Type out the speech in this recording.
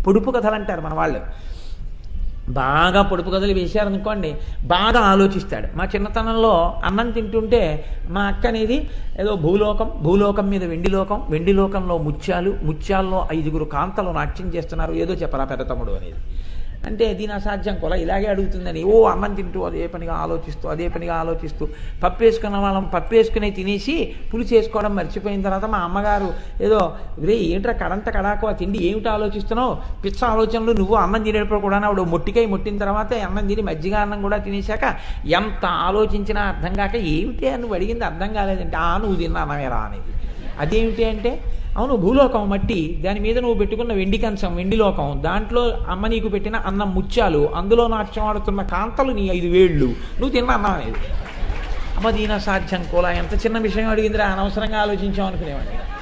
పొడుపు కథలు అంటారు మన వాళ్ళు బాగా పొడుపు కథలు వేశారనుకోండి బాగా ఆలోచిస్తాడు మా చిన్నతనంలో అన్నం తింటుంటే మా అక్క అనేది ఏదో భూలోకం భూలోకం మీద వెండి లోకం వెండి లోకంలో ముత్యాలు ముత్యాల్లో ఐదుగురు కాంతలు నాట్యం చేస్తున్నారు ఏదో చెప్పరా పెద్ద తమ్ముడు అనేది అంటే దీని అసాధ్యం కొల ఇలాగే అడుగుతుందని ఓ అన్నం తింటూ అదే పనిగా ఆలోచిస్తూ అదే పనిగా ఆలోచిస్తూ పప్పు వేసుకున్న వాళ్ళం పప్పు వేసుకుని తినేసి పులుసు వేసుకోవడం మర్చిపోయిన తర్వాత మా అమ్మగారు ఏదో రే ఏంట్రా కడంత కడాకు ఆ తిండి ఏమిటి ఆలోచిస్తున్నావు పిచ్చ ఆలోచనలు నువ్వు అన్నం తినేటప్పుడు కూడా ఆవిడ మొట్టికాయ ముట్టిన తర్వాత అన్నం తిని మజ్జిగ అన్నం కూడా తినేశాక ఎంత ఆలోచించినా అర్థం కాక ఏమిటి అని నువ్వు అడిగింది అర్థం కాలేదంటే ఆ నువ్వు తిన్నా అన్నమేరా అనేది అదేమిటి అంటే అవును భూలోకం మట్టి దాని మీద నువ్వు పెట్టుకున్న వెండి కంచం వెండి లోకం దాంట్లో అమ్మ నీకు పెట్టిన అన్నం ముత్యాలు అందులో నాట్యం ఆడుతున్న కాంతలు నీ ఐదు వేళ్ళు నువ్వు తిన్న అన్నం అనేది అమ్మ దీన సాధ్యం కూడా ఎంత చిన్న విషయం అడిగిందిరా అనవసరంగా ఆలోచించాం అనుకునేవాడిని